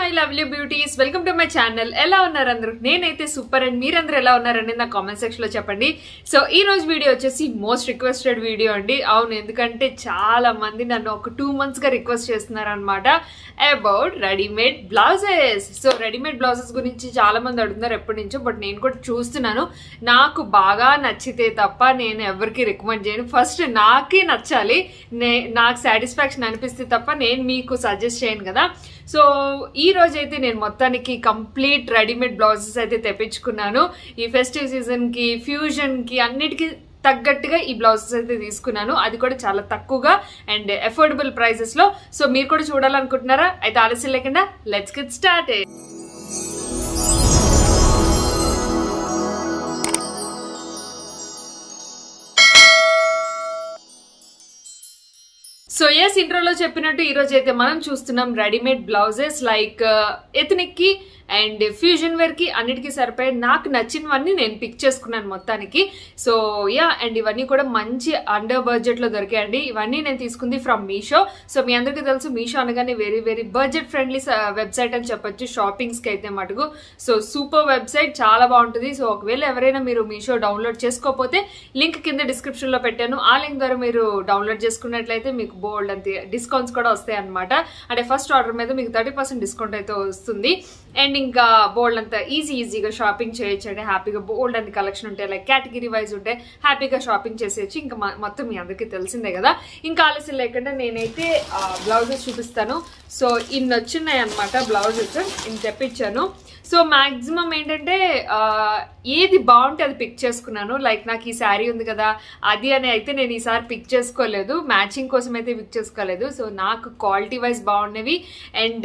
my lovely beauties welcome to my channel ఎలా ఉన్నారు అందరూ నేనైతే సూపర్ అండ్ మీరందరూ ఎలా ఉన్నారని నా కామెంట్ సెక్షన్ లో చెప్పండి సో ఈ రోజు వీడియో వచ్చేసి మోస్ట్ రిక్వెస్టెడ్ వీడియో అండి అవును ఎందుకంటే చాలా మంది నన్ను ఒక టూ మంత్స్ గా రిక్వెస్ట్ చేస్తున్నారు అనమాట about readymade blouses so readymade blouses గురించి చాలా మంది అడుగుతున్నారు ఎప్పటి నుంచో బట్ నేను కూడా చూస్తున్నాను నాకు బాగా నచ్చితే తప్ప నేను ఎవరికి రికమెండ్ చేయను ఫస్ట్ నాకే నచ్చాలి నే నాకు సాటిస్ఫాక్షన్ అనిపిస్తే తప్ప నేను మీకు సజెస్ట్ చేయను కదా సో ఈ రోజు అయితే నేను మొత్తానికి కంప్లీట్ రెడీమేడ్ బ్లౌజెస్ అయితే తెప్పించుకున్నాను ఈ ఫెస్టివ్ సీజన్ కి ఫ్యూజన్ కి అన్నిటికీ తగ్గట్టుగా ఈ బ్లౌజెస్ అయితే తీసుకున్నాను అది కూడా చాలా తక్కువగా అండ్ అఫోర్డబుల్ ప్రైసెస్ లో సో మీరు కూడా చూడాలనుకుంటున్నారా అయితే ఆలస్యం లేకుండా let's get start so as ఇంట్రోలో చెప్పినట్టు ఈ రోజు అయితే మనం చూస్తున్నాం రెడీమేడ్ బ్లౌజెస్ లైక్ ఎథనిక్ కి అండ్ ఫ్యూజన్ వేర్ కి అన్నిటికీ సరిపోయే నాకు నచ్చినవన్నీ నేను పిక్ చేసుకున్నాను మొత్తానికి సో యా అండ్ ఇవన్నీ కూడా మంచి అండర్ బడ్జెట్ లో దొరికాయండి ఇవన్నీ నేను తీసుకుంది ఫ్రమ్ మీషో సో మీ అందరికీ తెలుసు మీషో అనగానే very very budget friendly website అని చెప్పొచ్చు షాపింగ్స్ కి అయితే మటుకు సో సూపర్ వెబ్సైట్ చాలా బాగుంటుంది సో ఒకవేళ ఎవరైనా మీరు మీషో డౌన్లోడ్ చేసుకోకపోతే లింక్ కింద డిస్క్రిప్షన్ లో పెట్టాను ఆ లింక్ ద్వారా మీరు డౌన్లోడ్ చేసుకున్నట్లయితే మీకు బోల్డ్ అంతే డిస్కౌంట్స్ కూడా వస్తాయి అనమాట అంటే ఫస్ట్ ఆర్డర్ మీద మీకు థర్టీ పర్సెంట్ డిస్కౌంట్ అయితే వస్తుంది అండ్ ఇంకా బోల్డ్ అంతా ఈజీ ఈజీగా షాపింగ్ చేయొచ్చు అంటే హ్యాపీగా బోల్డ్ అంత కలెక్షన్ ఉంటాయి లైక్ కేటగిరీ వైజ్ ఉంటే హ్యాపీగా షాపింగ్ చేసేయచ్చు ఇంకా మ- మొత్తం మీ అందరికీ తెలిసిందే కదా ఇంకా ఆలస్యం లేకుండా నేనైతే బ్లౌజెస్ చూపిస్తాను సో ఇన్ని వచ్చినాయి అనమాట బ్లౌజెస్ ఇన్ని తెప్పించాను సో మాక్సిమం ఏంటంటే ఆ, ఏది బాగుంటే అది పిక్ చేసుకున్నాను లైక్ నాకు ఈ శారీ ఉంది కదా అది అని అయితే నేను ఈసారి పిక్ చేసుకోలేదు మ్యాచింగ్ కోసం అయితే పిక్ చేసుకోలేదు సో నాకు క్వాలిటీ వైజ్ బాగున్నవి అండ్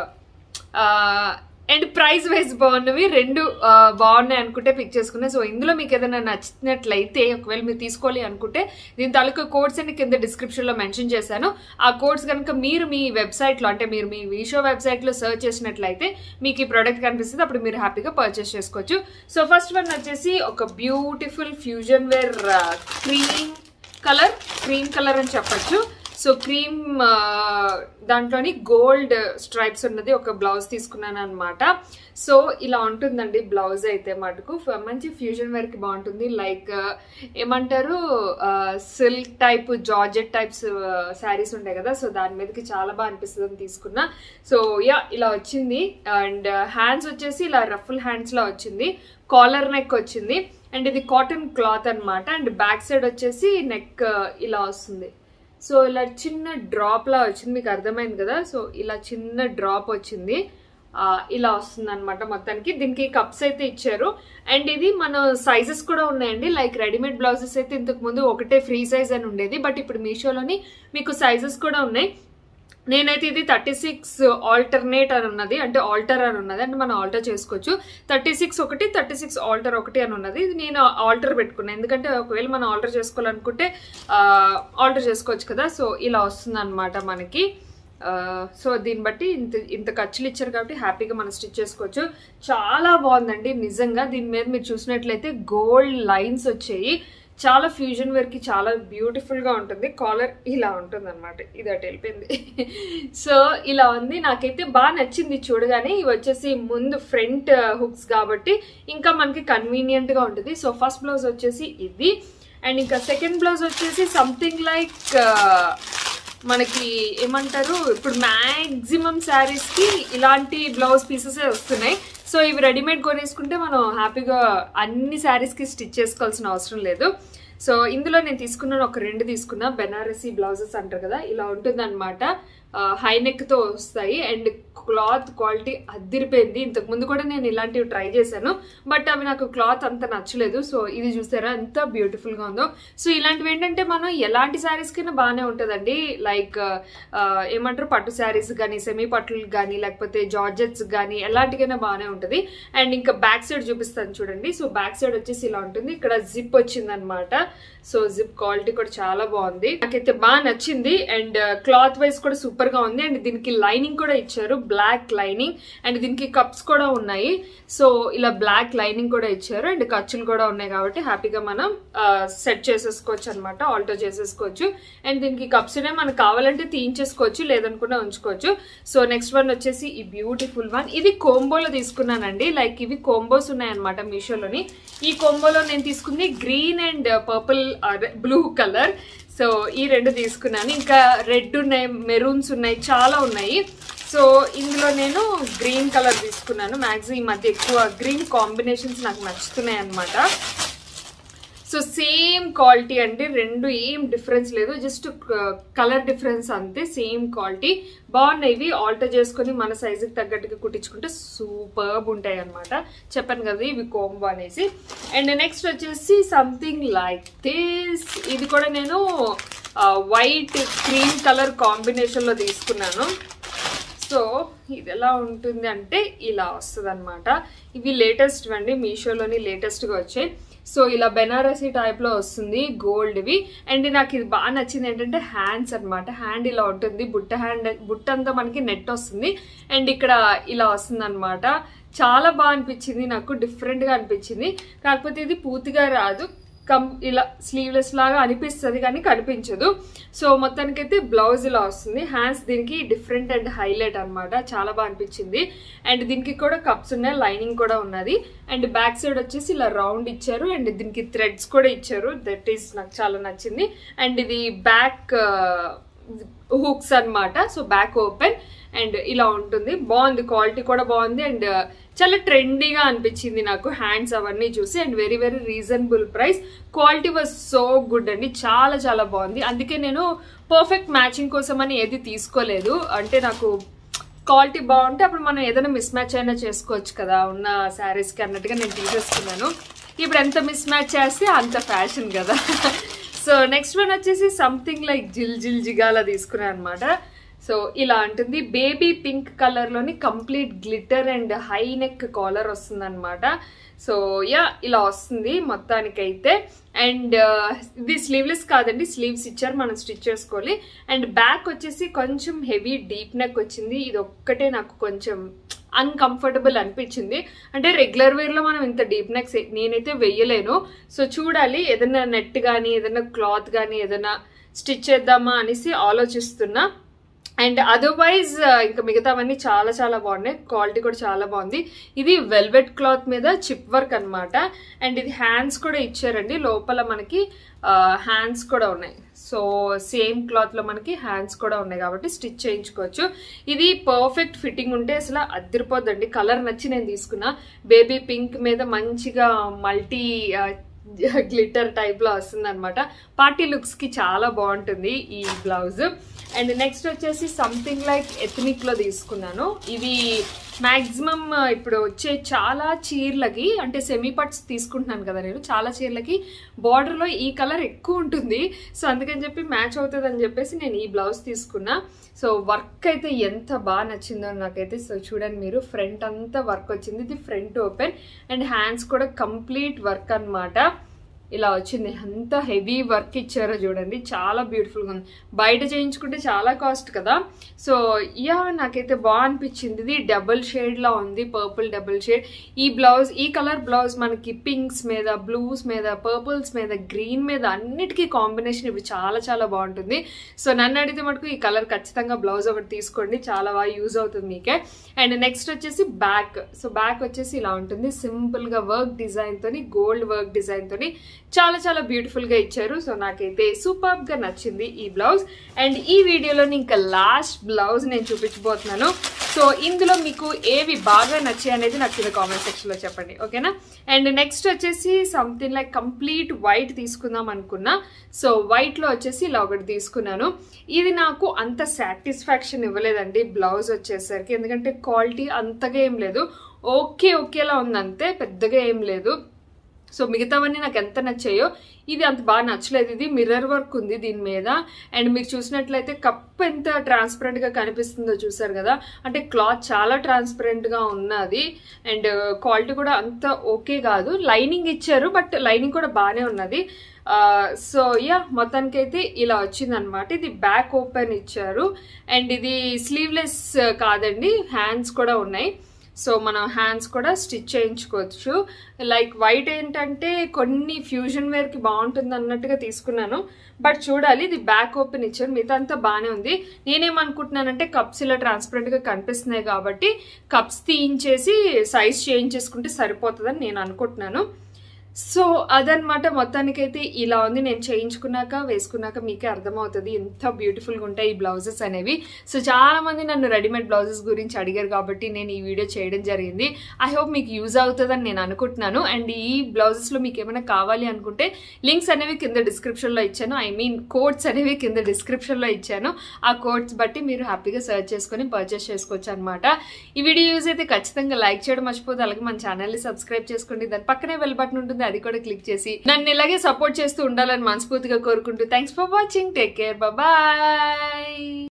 అండ్ ప్రైస్ వైజ్ బాగున్నవి రెండు ఆ, బాగున్నాయి అనుకుంటే పిక్ చేసుకున్నా సో ఇందులో మీకు ఏదైనా నచ్చినట్లయితే ఒకవేళ మీరు తీసుకోవాలి అనుకుంటే దీని తాలూకా కోడ్స్ అన్ని కింద డిస్క్రిప్షన్లో మెన్షన్ చేశాను ఆ కోడ్స్ కనుక మీరు మీ వెబ్సైట్లో అంటే మీరు మీ మీషో వెబ్సైట్లో సర్చ్ చేసినట్లయితే మీకు ఈ ప్రోడక్ట్ కనిపిస్తుంది అప్పుడు మీరు హ్యాపీగా పర్చేస్ చేసుకోవచ్చు సో ఫస్ట్ వన్ వచ్చేసి ఒక beautiful fusion wear cream colour cream colour అని చెప్పొచ్చు సో క్రీమ్ దాంట్లోని గోల్డ్ స్ట్రైప్స్ ఉన్నది ఒక బ్లౌజ్ తీసుకున్నాను అనమాట సో ఇలా ఉంటుందండి బ్లౌజ్ అయితే మటుకు ఫ- మంచి ఫ్యూజన్ వేర్కి బాగుంటుంది లైక్ ఏమంటారు silk type georgette types saris ఉంటాయి కదా సో దాని మీదకి చాలా బాగా అనిపిస్తుంది అని తీసుకున్నా సో యా ఇలా వచ్చింది అండ్ హ్యాండ్స్ వచ్చేసి ఇలా రఫుల్ హ్యాండ్స్ లా వచ్చింది కాలర్ నెక్ వచ్చింది అండ్ ఇది కాటన్ క్లాత్ అన్నమాట అండ్ బ్యాక్ సైడ్ వచ్చేసి నెక్ ఇలా వస్తుంది సో ఇలా చిన్న డ్రాప్ లా వచ్చింది మీకు అర్థమైంది కదా సో ఇలా చిన్న డ్రాప్ వచ్చింది ఆ, ఇలా వస్తుంది అనమాట మొత్తానికి దీనికి కప్స్ అయితే ఇచ్చారు అండ్ ఇది మన సైజెస్ కూడా ఉన్నాయండి లైక్ రెడీమేడ్ బ్లౌజెస్ అయితే ఇంతకు ముందు ఒకటే ఫ్రీ సైజ్ అని ఉండేది బట్ ఇప్పుడు మీషోలోని మీకు సైజెస్ కూడా ఉన్నాయి నేనైతే ఇది థర్టీ సిక్స్ ఆల్టర్నేట్ అని ఉన్నది అంటే ఆల్టర్ అని ఉన్నది అంటే మనం ఆల్టర్ చేసుకోవచ్చు థర్టీ సిక్స్ ఒకటి థర్టీ సిక్స్ ఆల్టర్ ఒకటి అని ఉన్నది ఇది నేను ఆల్టర్ పెట్టుకున్నాను ఎందుకంటే ఒకవేళ మనం ఆల్టర్ చేసుకోవాలనుకుంటే ఆల్టర్ చేసుకోవచ్చు కదా సో ఇలా వస్తుంది అనమాట మనకి ఆ, సో దీన్ని బట్టి ఇంత ఇంత ఖర్చులు ఇచ్చారు కాబట్టి హ్యాపీగా మనం స్టిచ్ చేసుకోవచ్చు చాలా బాగుందండి నిజంగా దీని మీద మీరు చూసినట్లయితే గోల్డ్ లైన్స్ వచ్చాయి చాలా ఫ్యూజన్ వర్క్ చాలా బ్యూటిఫుల్ గా ఉంటుంది కాలర్ ఇలా ఉంటుంది అనమాట ఇది అటు వెళ్ళిపోయింది సో ఇలా ఉంది నాకైతే బాగా నచ్చింది చూడగానే ఇవి వచ్చేసి ముందు ఫ్రంట్ హుక్స్ కాబట్టి ఇంకా మనకి కన్వీనియంట్ గా ఉంటుంది సో ఫస్ట్ బ్లౌజ్ వచ్చేసి ఇది అండ్ ఇంకా సెకండ్ బ్లౌజ్ వచ్చేసి సంథింగ్ లైక్ మనకి ఏమంటారు ఇప్పుడు మ్యాక్సిమం శారీస్ కి ఇలాంటి బ్లౌజ్ పీసెస్ వస్తున్నాయి సో ఇవి రెడీమేడ్ కొనేసుకుంటే మనం హ్యాపీగా అన్ని శారీస్ కి స్టిచ్ చేసుకోవాల్సిన అవసరం లేదు సో ఇందులో నేను తీసుకున్నాను ఒక రెండు తీసుకున్నా బెనారసీ బ్లౌజెస్ అంటారు కదా ఇలా ఉంటుంది అనమాట హై నెక్ తో వస్తాయి అండ్ క్లాత్ క్వాలిటీ అదిరిపోయింది ఇంతకు ముందు కూడా నేను ఇలాంటివి ట్రై చేశాను బట్ అవి నాకు క్లాత్ అంత నచ్చలేదు సో ఇది చూసారా ఎంత బ్యూటిఫుల్ గా ఉందో సో ఇలాంటివి ఏంటంటే మనం ఎలాంటి శారీస్ కైనా బాగానే ఉంటుందండి లైక్ ఏమంటారు పట్టు శారీస్ కానీ సెమీ పట్టులు కానీ లేకపోతే జార్జెట్స్ కానీ ఎలాంటికైనా బాగానే ఉంటుంది అండ్ ఇంకా బ్యాక్ సైడ్ చూపిస్తాను చూడండి సో బ్యాక్ సైడ్ వచ్చేసి ఇలా ఉంటుంది ఇక్కడ జిప్ వచ్చింది అనమాట సో జిప్ క్వాలిటీ కూడా చాలా బాగుంది నాకైతే బాగా నచ్చింది అండ్ క్లాత్ వైజ్ కూడా సూపర్ సూపర్ గా ఉంది అండ్ దీనికి లైనింగ్ కూడా ఇచ్చారు బ్లాక్ లైనింగ్ అండ్ దీనికి కప్స్ కూడా ఉన్నాయి సో ఇలా బ్లాక్ లైనింగ్ కూడా ఇచ్చారు అండ్ ఖర్చులు కూడా ఉన్నాయి కాబట్టి హ్యాపీగా మనం సెట్ చేసేసుకోవచ్చు అనమాట ఆల్టో చేసేసుకోవచ్చు అండ్ దీనికి కప్స్ ఉన్నాయి మనకు కావాలంటే తీయించేసుకోవచ్చు లేదనుకున్నా ఉంచుకోవచ్చు సో నెక్స్ట్ వన్ వచ్చేసి ఈ బ్యూటిఫుల్ వన్ ఇది కోంబోలో తీసుకున్నానండి లైక్ ఇవి కోంబోస్ ఉన్నాయన్నమాట మీషోలోని ఈ కోంబోలో నేను తీసుకుంది green and purple blue colour so ఈ రెండు తీసుకున్నాను ఇంకా రెడ్ ఉన్నాయి మెరూన్స్ ఉన్నాయి చాలా ఉన్నాయి సో ఇందులో నేను గ్రీన్ కలర్ తీసుకున్నాను మ్యాక్సిమం ఈ మధ్య ఎక్కువ గ్రీన్ కాంబినేషన్స్ నాకు నచ్చుతున్నాయి అనమాట సో సేమ్ క్వాలిటీ అండి రెండు ఏం డిఫరెన్స్ లేదు జస్ట్ కలర్ డిఫరెన్స్ అంతే సేమ్ క్వాలిటీ బాగున్నాయి ఇవి ఆల్టర్ చేసుకొని మన సైజుకి తగ్గట్టుగా కుట్టించుకుంటే సూపర్బ్ ఉంటాయి అనమాట చెప్పాను కదా ఇవి కోంబో అనేసి అండ్ నెక్స్ట్ వచ్చేసి సంథింగ్ లైక్ దిస్ ఇది కూడా నేను వైట్ క్రీమ్ కలర్ కాంబినేషన్లో తీసుకున్నాను సో ఇది ఎలా ఉంటుంది అంటే ఇలా వస్తుంది అనమాట ఇవి లేటెస్ట్ అండి మీషోలోని లేటెస్ట్గా వచ్చాయి సో ఇలా బెనారసీ టైప్లో వస్తుంది గోల్డ్వి అండ్ నాకు ఇది బాగా నచ్చింది ఏంటంటే హ్యాండ్స్ అనమాట హ్యాండ్ ఇలా ఉంటుంది బుట్ట హ్యాండ్ బుట్ట అంతా మనకి నెట్ వస్తుంది అండ్ ఇక్కడ ఇలా వస్తుంది అనమాట చాలా బాగా అనిపించింది నాకు డిఫరెంట్గా అనిపించింది కాకపోతే ఇది పూర్తిగా రాదు కం ఇలా స్లీవ్లెస్ లాగా అనిపిస్తుంది కానీ కనిపించదు సో మొత్తానికైతే బ్లౌజ్ ఇలా వస్తుంది హ్యాండ్స్ దీనికి డిఫరెంట్ అండ్ హైలైట్ అనమాట చాలా బాగా అనిపించింది అండ్ దీనికి కూడా కప్స్ ఉన్నాయి లైనింగ్ కూడా ఉన్నది అండ్ బ్యాక్ సైడ్ వచ్చేసి ఇలా రౌండ్ ఇచ్చారు అండ్ దీనికి థ్రెడ్స్ కూడా ఇచ్చారు దట్ ఈస్ నాకు చాలా నచ్చింది అండ్ ఇది బ్యాక్ హుక్స్ అన్నమాట సో బ్యాక్ ఓపెన్ అండ్ ఇలా ఉంటుంది బాగుంది క్వాలిటీ కూడా బాగుంది అండ్ చాలా ట్రెండీగా అనిపించింది నాకు హ్యాండ్స్ అవన్నీ చూసి and very very reasonable price quality was so good అండి చాలా చాలా బాగుంది అందుకే నేను పర్ఫెక్ట్ మ్యాచింగ్ కోసం అని ఏది తీసుకోలేదు అంటే నాకు క్వాలిటీ బాగుంటే అప్పుడు మనం ఏదైనా మిస్ మ్యాచ్ అయినా చేసుకోవచ్చు కదా ఉన్న శారీస్కి అన్నట్టుగా నేను తీసేసుకున్నాను ఇప్పుడు ఎంత మిస్ మ్యాచ్ చేస్తే అంత ఫ్యాషన్ కదా సో నెక్స్ట్ వన్ వచ్చేసి సంథింగ్ లైక్ జిల్ జిల్ జిగాలా తీసుకున్నాను అనమాట సో ఇలా ఉంటుంది బేబీ పింక్ కలర్లోని complete glitter and high neck collar వస్తుందన్నమాట సో యా ఇలా వస్తుంది మొత్తానికైతే అండ్ ఇది స్లీవ్లెస్ కాదండి స్లీవ్స్ ఇచ్చారు మనం స్టిచ్ చేసుకోవాలి అండ్ బ్యాక్ వచ్చేసి కొంచెం హెవీ డీప్ నెక్ వచ్చింది ఇది ఒక్కటే నాకు కొంచెం అన్కంఫర్టబుల్ అనిపించింది అంటే రెగ్యులర్ వేర్లో మనం ఇంత డీప్ నెక్స్ నేనైతే వెయ్యలేను సో చూడాలి ఏదైనా నెట్ కానీ ఏదైనా క్లాత్ కానీ ఏదైనా స్టిచ్ చేద్దామా అనేసి ఆలోచిస్తున్నా అండ్ అదర్వైజ్ ఇంకా మిగతావన్నీ చాలా చాలా బాగున్నాయి క్వాలిటీ కూడా చాలా బాగుంది ఇది వెల్వెట్ క్లాత్ మీద చిప్ వర్క్ అనమాట అండ్ ఇది హ్యాండ్స్ కూడా ఇచ్చారండి లోపల మనకి హ్యాండ్స్ కూడా ఉన్నాయి సో సేమ్ క్లాత్లో మనకి హ్యాండ్స్ కూడా ఉన్నాయి కాబట్టి స్టిచ్ చేయించుకోవచ్చు ఇది పర్ఫెక్ట్ ఫిట్టింగ్ ఉంటే అసలు అద్దరిపోద్దండి కలర్ నచ్చి నేను తీసుకున్నా బేబీ పింక్ మీద మంచిగా మల్టీ గ్లిటర్ టైప్లో వస్తుంది అనమాట పార్టీ లుక్స్కి చాలా బాగుంటుంది ఈ బ్లౌజ్ అండ్ నెక్స్ట్ వచ్చేసి సంథింగ్ లైక్ ఎథనిక్లో తీసుకున్నాను ఇవి మ్యాక్సిమం ఇప్పుడు వచ్చే చాలా చీరలకి అంటే సెమీ పట్స్ తీసుకుంటున్నాను కదా నేను చాలా చీరలకి బార్డర్లో ఈ కలర్ ఎక్కువ ఉంటుంది సో అందుకని చెప్పి మ్యాచ్ అవుతుంది అని చెప్పేసి నేను ఈ బ్లౌజ్ తీసుకున్నా సో వర్క్ అయితే ఎంత బాగా నచ్చిందో నాకైతే సో చూడండి మీరు ఫ్రంట్ అంతా వర్క్ వచ్చింది ఇది ఫ్రంట్ ఓపెన్ అండ్ హ్యాండ్స్ కూడా కంప్లీట్ వర్క్ అనమాట ఇలా వచ్చింది అంత హెవీ వర్క్ ఇచ్చారో చూడండి చాలా బ్యూటిఫుల్గా ఉంది బయట చేయించుకుంటే చాలా కాస్ట్ కదా సో యా నాకైతే బాగా అనిపించింది ఇది డబుల్ షేడ్లా ఉంది పర్పుల్ డబుల్ షేడ్ ఈ బ్లౌజ్ ఈ కలర్ బ్లౌజ్ మనకి పింక్స్ మీద బ్లూస్ మీద పర్పుల్స్ మీద గ్రీన్ మీద అన్నిటికీ కాంబినేషన్ ఇవి చాలా చాలా బాగుంటుంది సో నన్ను అడిగితే మటుకు ఈ కలర్ ఖచ్చితంగా బ్లౌజ్ ఒకటి తీసుకోండి చాలా బాగా యూజ్ అవుతుంది మీకే అండ్ నెక్స్ట్ వచ్చేసి బ్యాక్ సో బ్యాక్ వచ్చేసి ఇలా ఉంటుంది సింపుల్గా వర్క్ డిజైన్తోని గోల్డ్ వర్క్ డిజైన్తోని చాలా చాలా బ్యూటిఫుల్గా ఇచ్చారు సో నాకైతే సూపర్గా నచ్చింది ఈ బ్లౌజ్ అండ్ ఈ వీడియోలో ఇంకా లాస్ట్ బ్లౌజ్ నేను చూపించబోతున్నాను సో ఇందులో మీకు ఏవి బాగా నచ్చాయి అనేది నాకు కింద కామెంట్ సెక్షన్లో చెప్పండి ఓకేనా అండ్ నెక్స్ట్ వచ్చేసి సంథింగ్ లైక్ కంప్లీట్ వైట్ తీసుకుందాం అనుకున్నా సో వైట్లో వచ్చేసి ఇలా ఒకటి తీసుకున్నాను ఇది నాకు అంత సాటిస్ఫాక్షన్ ఇవ్వలేదండి బ్లౌజ్ వచ్చేసరికి ఎందుకంటే క్వాలిటీ అంతగా ఏం లేదు ఓకే ఓకేలా ఉంది అంతే పెద్దగా ఏం లేదు సో మిగతావన్నీ నాకు ఎంత నచ్చాయో ఇది అంత బాగా నచ్చలేదు ఇది మిర్రర్ వర్క్ ఉంది దీని మీద అండ్ మీరు చూసినట్లయితే కప్ ఎంత ట్రాన్స్పరెంట్ గా కనిపిస్తుందో చూసారు కదా అంటే క్లాత్ చాలా ట్రాన్స్పరెంట్ గా ఉన్నది అండ్ క్వాలిటీ కూడా అంత ఓకే కాదు లైనింగ్ ఇచ్చారు బట్ లైనింగ్ కూడా బాగానే ఉన్నది సో యా మొత్తానికైతే ఇలా వచ్చిందనమాట ఇది బ్యాక్ ఓపెన్ ఇచ్చారు అండ్ ఇది స్లీవ్లెస్ కాదండి హ్యాండ్స్ కూడా ఉన్నాయి సో మనం హ్యాండ్స్ కూడా స్టిచ్ చేయించుకోవచ్చు లైక్ వైట్ ఏంటంటే కొన్ని ఫ్యూజన్ వేర్కి బాగుంటుంది అన్నట్టుగా తీసుకున్నాను బట్ చూడాలి ఇది బ్యాక్ ఓపెన్ ఇచ్చారు మిగతా అంతా బాగానే ఉంది నేనేమనుకుంటున్నానంటే కప్స్ ఇలా ట్రాన్స్పరెంట్గా కనిపిస్తున్నాయి కాబట్టి కప్స్ తీయించేసి సైజ్ చేంజ్ చేసుకుంటే సరిపోతుందని నేను అనుకుంటున్నాను సో అదనమాట మొత్తానికైతే ఇలా ఉంది నేను చేయించుకున్నాక వేసుకున్నాక మీకే అర్థమవుతుంది ఎంత బ్యూటిఫుల్గా ఉంటాయి ఈ బ్లౌజెస్ అనేవి సో చాలా మంది నన్ను రెడీమేడ్ బ్లౌజెస్ గురించి అడిగారు కాబట్టి నేను ఈ వీడియో చేయడం జరిగింది ఐ హోప్ మీకు యూజ్ అవుతుందని నేను అనుకుంటున్నాను అండ్ ఈ బ్లౌజెస్లో మీకు ఏమైనా కావాలి అనుకుంటే లింక్స్ అనేవి కింద డిస్క్రిప్షన్లో ఇచ్చాను ఐ మీన్ కోడ్స్ అనేవి కింద డిస్క్రిప్షన్లో ఇచ్చాను ఆ కోడ్స్ బట్టి మీరు హ్యాపీగా సెర్చ్ చేసుకొని పర్చేస్ చేసుకోవచ్చు అనమాట ఈ వీడియో యూజ్ అయితే ఖచ్చితంగా లైక్ చేయడం మర్చిపోదు అలాగే మన ఛానల్ని సబ్స్క్రైబ్ చేసుకోండి దాని పక్కనే బెల్ బటన్ ఉంటుంది అది కూడా క్లిక్ చేసి నన్ను ఇలాగే సపోర్ట్ చేస్తూ ఉండాలని మనస్ఫూర్తిగా కోరుకుంటూ thanks for watching take care bye